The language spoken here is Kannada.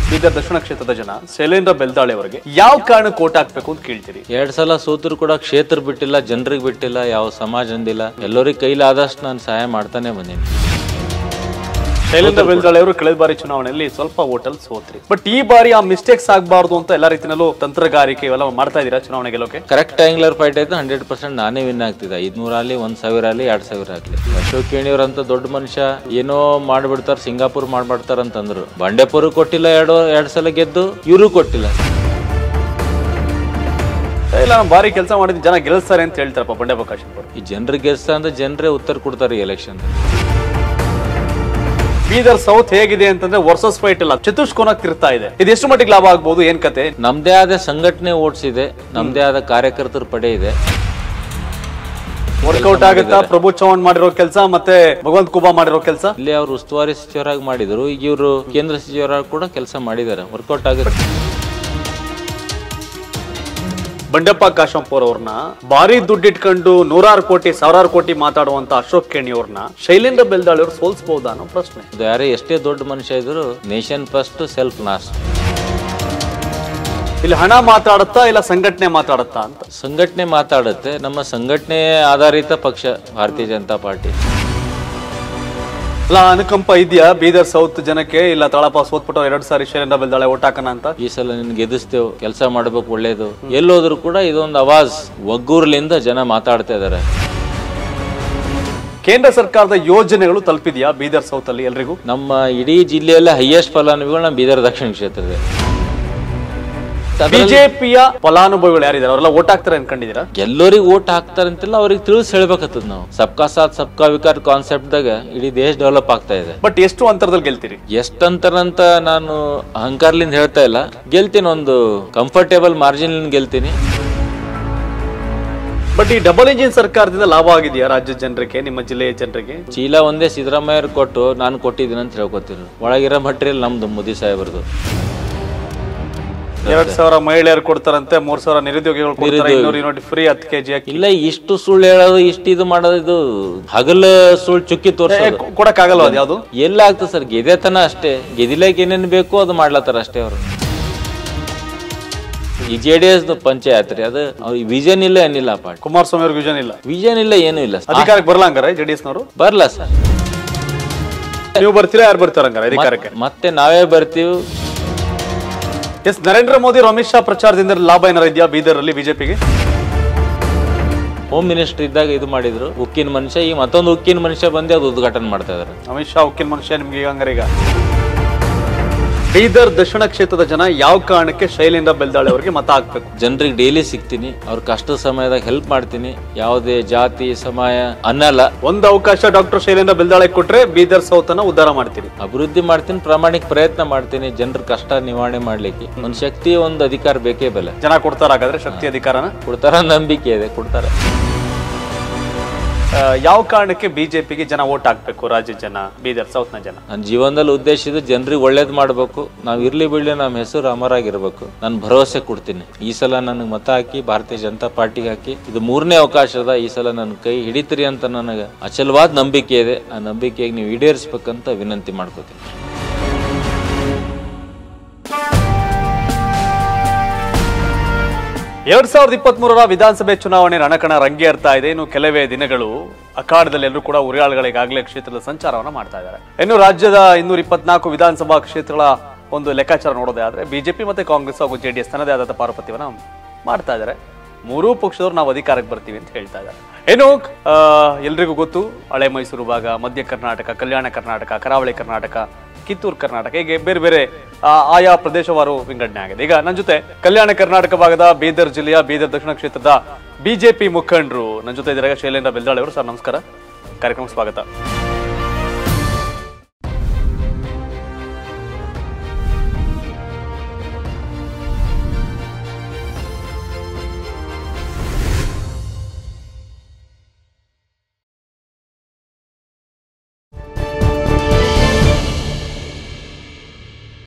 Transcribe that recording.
ಬೀದರ್ ದಕ್ಷಿಣ ಕ್ಷೇತ್ರದ ಜನ ಶೈಲೇಂದ್ರ ಬೆಲ್ದಾಳೆ ಅವರಿಗೆ ಯಾವ ಕಾರಣಕ್ಕೆ ಓಟ್ ಹಾಕ್ಬೇಕು ಅಂತ ಕೇಳ್ತೀರಿ ಎರಡ್ ಸಲ ಸೋತರು ಕೂಡ ಕ್ಷೇತ್ರ ಬಿಟ್ಟಿಲ್ಲ ಜನರಿಗೆ ಬಿಟ್ಟಿಲ್ಲ ಯಾವ ಸಮಾಜ ಅಂದಿಲ್ಲ ಎಲ್ಲರಿಗೆ ಕೈಲಾದಷ್ಟು ನಾನು ಸಹಾಯ ಮಾಡ್ತಾನೆ ಬಂದೀನಿ ಶೈಲೇಂದ್ರ ಬೆಲ್ದಾಳೆ ಅವರು ಕಳೆದ ಬಾರಿ ಚುನಾವಣೆಯಲ್ಲಿ ಸ್ವಲ್ಪ ಓಟಲ್ ಸೋತ್ರಿ ಬಟ್ ಈ ಬಾರಿ ಆ ಮಿಸ್ಟೇಕ್ಸ್ ಆಗಬಾರ್ದು ಅಂತ ಎಲ್ಲ ರೀತಿಯಲ್ಲೂ ತಂತ್ರಗಾರಿಕೆ ಇವೆಲ್ಲ ಮಾಡ್ತಾ ಇದ್ದೀರಾ ಚುನಾವಣೆ ಗೆಲ್ಲೋಕೆ ಕರೆಕ್ಟ್ ಆಂಗ್ಲರ್ ಫೈಟ್ ಆಯ್ತು ಹಂಡ್ರೆಡ್ ಪರ್ಸೆಂಟ್ ನಾನೇ ವಿನ್ ಆಗ್ತಿದ್ದೆ ಐದ್ನೂರ ಆಗಲಿ ಒಂದ್ ಸಾವಿರ ಆಗಲಿ ಎರಡ್ ಸಾವಿರ ಆಗಲಿ ಅಶೋಕ್ ಕೇಣಿಯವ್ರಂತ ದೊಡ್ಡ ಮನುಷ್ಯ ಏನೋ ಮಾಡ್ಬಿಡ್ತಾರ ಸಿಂಗಾಪುರ್ ಮಾಡ್ಬಿಡ್ತಾರ ಅಂತಂದ್ರು ಬಂಡೆಪುರು ಕೊಟ್ಟಿಲ್ಲ ಎರಡು ಎರಡ್ ಸಲ ಗೆದ್ದು ಇವರು ಕೊಟ್ಟಿಲ್ಲ ಇಲ್ಲ ನಾನು ಬಾರಿ ಕೆಲಸ ಮಾಡಿದ ಜನ ಗೆಲ್ಲಿಸ್ತಾರೆ ಅಂತ ಹೇಳ್ತಾರಪ್ಪ ಬಂಡೆ ಪ್ರಕಾಶ್ ಅವರು ಈ ಜನರಿಗೆ ಗೆಲ್ಸ ಅಂದ್ರೆ ಜನರೇ ಉತ್ತರ ಕೊಡ್ತಾರೆ ಎಲೆಕ್ಷನ್ ಬೀದರ್ ಸೌತ್ ಹೇಗಿದೆ ಅಂತಂದ್ರೆ ವರ್ಸಸ್ ಫೈಟ್ ಇಲ್ಲ ಚತುಷ್ಕೋನಕ್ ತಿರ್ತಾ ಇದೆ ಇದು ಎಷ್ಟು ಮಟ್ಟಿಗೆ ಲಾಭ ಆಗ್ಬೋದು ಏನ್ ಕತೆ ನಮ್ದೇ ಆದ ಸಂಘಟನೆ ಓಟ್ಸಿದೆ ನಮ್ದೇ ಆದ ಕಾರ್ಯಕರ್ತರ ಪಡೆ ಇದೆ ವರ್ಕೌಟ್ ಆಗುತ್ತಾ ಪ್ರಭು ಚೌಹಾಣ್ ಮಾಡಿರೋ ಕೆಲಸ ಮತ್ತೆ ಭಗವಂತ್ ಕುಬಾ ಮಾಡಿರೋ ಕೆಲಸ ಇಲ್ಲಿ ಅವ್ರು ಉಸ್ತುವಾರಿ ಸಚಿವರಾಗಿ ಮಾಡಿದ್ರು ಈಗ ಇವರು ಕೇಂದ್ರ ಸಚಿವರಾಗಿ ಕೂಡ ಕೆಲಸ ಮಾಡಿದ್ದಾರೆ ವರ್ಕೌಟ್ ಆಗುತ್ತೆ ಬಂಡೆಪ್ಪ ಕಾಶಂಪುರ್ ಅವ್ರನ್ನ ಭಾರಿ ದುಡ್ಡಿಟ್ಕೊಂಡು ನೂರಾರು ಕೋಟಿ ಸಾವಿರಾರು ಕೋಟಿ ಮಾತಾಡುವಂತ ಅಶೋಕ್ ಕೆಣಿ ಅವ್ರನ್ನ ಶೈಲೇಂದ್ರ ಬೆಲ್ದಾಳಿ ಅವ್ರು ಸೋಲ್ಸಬಹುದಾ ಅನ್ನೋ ಪ್ರಶ್ನೆ ಇದು ಯಾರೇ ಎಷ್ಟೇ ದೊಡ್ಡ ಮನುಷ್ಯ ಇದ್ರು ನೇಷನ್ ಫಸ್ಟ್ ಸೆಲ್ಫ್ ಲಾಸ್ಟ್ ಇಲ್ಲಿ ಹಣ ಮಾತಾಡುತ್ತಾ ಇಲ್ಲ ಸಂಘಟನೆ ಮಾತಾಡುತ್ತಾ ಅಂತ ಸಂಘಟನೆ ಮಾತಾಡುತ್ತೆ ನಮ್ಮ ಸಂಘಟನೆ ಆಧಾರಿತ ಪಕ್ಷ ಭಾರತೀಯ ಜನತಾ ಪಾರ್ಟಿ ಅಲ್ಲ ಅನುಕಂಪ ಇದೆಯಾ ಬೀದರ್ ಸೌತ್ ಜನಕ್ಕೆ ಇಲ್ಲ ತಳಪ ಸೋತ್ಬಿಟ್ಟು ಎರಡ್ ಸಾರಿ ಶೈಲೇಂದ್ರ ಬೆಲ್ದಾಳೆ ಓಟ್ ಹಾಕೋಣ ಅಂತ ಈ ಸಲ ನಿನ್ ಗೆದಿಸ್ತೇವೆ ಕೆಲಸ ಮಾಡ್ಬೇಕು ಒಳ್ಳೇದು ಎಲ್ಲೋದ್ರು ಕೂಡ ಇದೊಂದು ಅವಾಜ್ ಒಗ್ಗೂರ್ಲಿಂದ ಜನ ಮಾತಾಡ್ತಾ ಇದಾರೆ ಕೇಂದ್ರ ಸರ್ಕಾರದ ಯೋಜನೆಗಳು ತಲುಪಿದ್ಯಾ ಬೀದರ್ ಸೌತ್ ಅಲ್ಲಿ ಎಲ್ರಿಗೂ ನಮ್ಮ ಇಡೀ ಜಿಲ್ಲೆಯಲ್ಲೇ ಹೈಯೆಸ್ಟ್ ಫಲಾನುಭವಿಗಳು ನಮ್ಮ ಬೀದರ್ ದಕ್ಷಿಣ ಕ್ಷೇತ್ರದೇ ಬಿಜೆಪಿಯ ಫಲಾನುಭವಿಗಳು ಯಾರಿದ್ದಾರೆ ಅವರೆಲ್ಲ ಓಟ್ ಹಾಕ್ತಾರೆ ಅನ್ಕೊಂಡಿದ್ದೀರಾ ಎಲ್ಲರಿಗೆ ಓಟ್ ಹಾಕ್ತಾರಂತಿಲ್ಲ ಅವ್ರಿಗೆ ತಿಳಿಸ್ ಹೇಳ್ಬೇಕತ್ತದ ನಾವು ಸಬ್ಕಾ ಸಾಥ್ ಸಬ್ಕಾ ವಿಕಾರ್ ಕಾನ್ಸೆಪ್ಟ್ ದಾಗ ಇಡೀ ದೇಶ ಡೆವಲಪ್ ಆಗ್ತಾ ಇದೆ ಬಟ್ ಎಷ್ಟು ಅಂತರದಲ್ಲಿ ಗೆಲ್ತೀರಿ ಎಷ್ಟಂತಾರಂತ ನಾನು ಅಹಂಕಾರಲಿಂದ ಹೇಳ್ತಾ ಇಲ್ಲ ಗೆಲ್ತೀನಿ ಒಂದು ಕಂಫರ್ಟೇಬಲ್ ಮಾರ್ಜಿನ್ ಗೆಲ್ತೀನಿ ಬಟ್ ಈ ಡಬಲ್ ಇಂಜಿನ್ ಸರ್ಕಾರದಿಂದ ಲಾಭ ಆಗಿದೆಯಾ ರಾಜ್ಯದ ಜನರಿಗೆ ನಿಮ್ಮ ಜಿಲ್ಲೆಯ ಜನರಿಗೆ ಚೀಲ ಒಂದೇ ಸಿದ್ದರಾಮಯ್ಯರು ಕೊಟ್ಟು ನಾನು ಕೊಟ್ಟಿದ್ದೀನಿ ಅಂತ ಹೇಳ್ಕೊತೀನಿ ಒಳಗಿರೋ ಮಟೀರಿಯಲ್ ನಮ್ದು ಮೋದಿ ಸಾಹೇಬ್ರದ್ದು ಎರಡ್ ಸಾವಿರ ಮಹಿಳೆಯರು ಕೊಡ್ತಾರಂತೆ ಮೂರ್ ಸಾವಿರ ನಿರುದ್ಯೋಗಿಗಳು ಕೊಡ್ತಾರೆ ಇನ್ನೂರು ಯೂನಿಟ್ ಫ್ರೀ ಹತ್ತು ಕೆಜಿ ಅಕ್ಕಿ ಇಲ್ಲ ಇಷ್ಟು ಸುಳ್ಳು ಹೇಳೋದು ಇಷ್ಟು ಇದು ಮಾಡೋದು ಇದು ಹಗಲು ಸುಳ್ಳು ಚುಕ್ಕಿ ತೋರ್ಸೋದು ಕೊಡಕ್ ಆಗಲ್ಲ ಅದು ಯಾವ್ದು ಎಲ್ಲ ಆಗ್ತದೆ ಸರ್ ಗೆದೆತನ ಅಷ್ಟೇ ಗೆದಿಲಾಕ ಏನೇನು ಬೇಕೋ ಅದು ಮಾಡ್ಲತ್ತಾರ ಅಷ್ಟೇ ಅವರು ಈ ಜೆ ಡಿ ಎಸ್ ಪಂಚಾಯತ್ ರೀ ಅದು ಅವ್ರಿಗೆ ವಿಷನ್ ಇಲ್ಲ ಏನಿಲ್ಲ ಪಾಟ್ ಕುಮಾರಸ್ವಾಮಿ ಅವ್ರಿಗೆ ವಿಷನ್ ಇಲ್ಲ ವಿಷನ್ ಇಲ್ಲ ಏನೂ ಇಲ್ಲ ಅಧಿಕಾರಕ್ಕೆ ಬರಲ್ಲ ಹಂಗಾರೆ ಜೆಡಿಎಸ್ ನವರು ಬರ್ಲ ಸರ್ ನೀವು ಬರ್ತೀರಾ ಯಾರು ಬರ್ತಾರ ಹಂಗಾರೆ ಅಧಿಕಾರಕ್ಕೆ ಮತ್ತೆ ನಾವೇ ಬರ್ತೀವಿ ಎಸ್ ನರೇಂದ್ರ ಮೋದಿ ಅವರು ಅಮಿತ್ ಶಾ ಪ್ರಚಾರದಿಂದ ಲಾಭ ಏನಾರ ಇದೆಯಾ ಬೀದರ್ ಅಲ್ಲಿ ಬಿಜೆಪಿಗೆ ಹೋಮ್ ಮಿನಿಸ್ಟರ್ ಇದ್ದಾಗ ಇದು ಮಾಡಿದ್ರು ಉಕ್ಕಿನ ಮನುಷ್ಯ ಈಗ ಮತ್ತೊಂದು ಉಕ್ಕಿನ ಮನುಷ್ಯ ಬಂದು ಅದು ಉದ್ಘಾಟನೆ ಮಾಡ್ತಾ ಇದಾರೆ ಅಮಿತ್ ಶಾ ಉಕ್ಕಿನ ಮನುಷ್ಯ ನಿಮ್ಗೆ ಈಗ ಹಂಗಾರೆ ಈಗ ಬೀದರ್ ದಕ್ಷಿಣ ಕ್ಷೇತ್ರದ ಜನ ಯಾವ ಕಾರಣಕ್ಕೆ ಶೈಲೇಂದ್ರ ಬೆಲ್ದಾಳೆ ಅವರಿಗೆ ಮತ ಹಾಕ್ಬೇಕು ಜನರಿಗೆ ಡೈಲಿ ಸಿಗ್ತೀನಿ ಅವ್ರ ಕಷ್ಟದ ಸಮಯದಾಗ ಹೆಲ್ಪ್ ಮಾಡ್ತೀನಿ ಯಾವುದೇ ಜಾತಿ ಸಮಯ ಅನ್ನಲ್ಲ ಒಂದು ಅವಕಾಶ ಡಾಕ್ಟರ್ ಶೈಲೇಂದ್ರ ಬೆಲ್ದಾಳೆ ಕೊಟ್ರೆ ಬೀದರ್ ಸೌತ್ ಅನ್ನ ಉದ್ಧಾರ ಮಾಡ್ತೀರಿ ಅಭಿವೃದ್ಧಿ ಮಾಡ್ತೀನಿ ಪ್ರಾಮಾಣಿಕ ಪ್ರಯತ್ನ ಮಾಡ್ತೀನಿ ಜನರ ಕಷ್ಟ ನಿವಾರಣೆ ಮಾಡ್ಲಿಕ್ಕೆ ಒಂದು ಶಕ್ತಿ ಒಂದು ಅಧಿಕಾರ ಬೇಕೇ ಬೆಲೆ ಜನ ಕೊಡ್ತಾರ ಹಾಗಾದ್ರೆ ಶಕ್ತಿ ಅಧಿಕಾರನ ಕೊಡ್ತಾರ ನಂಬಿಕೆ ಇದೆ ಕೊಡ್ತಾರೆ ಆ, ಯಾವ ಕಾರಣಕ್ಕೆ ಬಿಜೆಪಿಗೆ ಜನ ಓಟ್ ಹಾಕ್ಬೇಕು ರಾಜ್ಯದ ಜನ ಬೀದರ್ ಸೌತ್ ನ ಜನ ನನ್ನ ಜೀವನದಲ್ಲಿ ಉದ್ದೇಶ ಇದು ಜನರಿಗೆ ಒಳ್ಳೇದು ಮಾಡಬೇಕು ನಾವು ಇರ್ಲಿ ಬಿಡ್ಲಿ ನಮ್ಮ ಹೆಸರು ಅಮರಾಗಿರ್ಬೇಕು ನಾನು ಭರವಸೆ ಕೊಡ್ತೀನಿ ಈ ಸಲ ನನಗೆ ಮತ ಹಾಕಿ ಭಾರತೀಯ ಜನತಾ ಪಾರ್ಟಿಗೆ ಹಾಕಿ ಇದು ಮೂರನೇ ಅವಕಾಶ ಅದ ಈ ಸಲ ನನ್ನ ಕೈ ಹಿಡಿತೀರಿ ಅಂತ ನನಗೆ ಅಚಲವಾದ ನಂಬಿಕೆ ಇದೆ ಆ ನಂಬಿಕೆಗೆ ನೀವು ಈಡೇರಿಸ್ಬೇಕಂತ ವಿನಂತಿ ಮಾಡ್ಕೋತೀನಿ ಎರಡ್ ಸಾವಿರದ ಇಪ್ಪತ್ತ್ ಮೂರರ ವಿಧಾನಸಭೆ ಚುನಾವಣೆ ರಣಕಣ ರಂಗೇರ್ತಾ ಇದೆ ಇನ್ನು ಕೆಲವೇ ದಿನಗಳು ಅಖಾಡದಲ್ಲಿ ಎಲ್ಲರೂ ಕೂಡ ಉರಿಯಾಳುಗಳಿಗಾಗಲೇ ಕ್ಷೇತ್ರದ ಸಂಚಾರವನ್ನ ಮಾಡ್ತಾ ಇದ್ದಾರೆ ಇನ್ನು ರಾಜ್ಯದ ಇನ್ನೂರ ಇಪ್ಪತ್ನಾಲ್ಕು ವಿಧಾನಸಭಾ ಕ್ಷೇತ್ರಗಳ ಒಂದು ಲೆಕ್ಕಾಚಾರ ನೋಡೋದೇ ಆದ್ರೆ ಬಿಜೆಪಿ ಮತ್ತೆ ಕಾಂಗ್ರೆಸ್ ಹಾಗೂ ಜೆಡಿಎಸ್ ತನ್ನದೇ ಆದಂತ ಪಾರುಪತ್ಯವನ್ನ ಮಾಡ್ತಾ ಇದ್ದಾರೆ ಮೂರೂ ಪಕ್ಷದವರು ನಾವು ಅಧಿಕಾರಕ್ಕೆ ಬರ್ತೀವಿ ಅಂತ ಹೇಳ್ತಾ ಇದ್ದಾರೆ ಏನು ಆ, ಎಲ್ರಿಗೂ ಗೊತ್ತು ಹಳೆ ಮೈಸೂರು ಭಾಗ ಮಧ್ಯ ಕರ್ನಾಟಕ ಕಲ್ಯಾಣ ಕರ್ನಾಟಕ ಕರಾವಳಿ ಕರ್ನಾಟಕ ಕಿತ್ತೂರು ಕರ್ನಾಟಕ ಹೀಗೆ ಬೇರೆ ಬೇರೆ ಆ, ಆಯಾ ಪ್ರದೇಶವಾರು ವಿಂಗಡಣೆ ಆಗಿದೆ ಈಗ ನನ್ನ ಜೊತೆ ಕಲ್ಯಾಣ ಕರ್ನಾಟಕ ಭಾಗದ ಬೀದರ್ ಜಿಲ್ಲೆಯ ಬೀದರ್ ದಕ್ಷಿಣ ಕ್ಷೇತ್ರದ ಬಿಜೆಪಿ ಮುಖಂಡರು ನನ್ನ ಜೊತೆ ಇದ್ದಾರೆ ಶೈಲೇಂದ್ರ ಬೆಲ್ದಾಳೆ ಅವರು ಸರ್ ನಮಸ್ಕಾರ ಕಾರ್ಯಕ್ರಮ ಸ್ವಾಗತ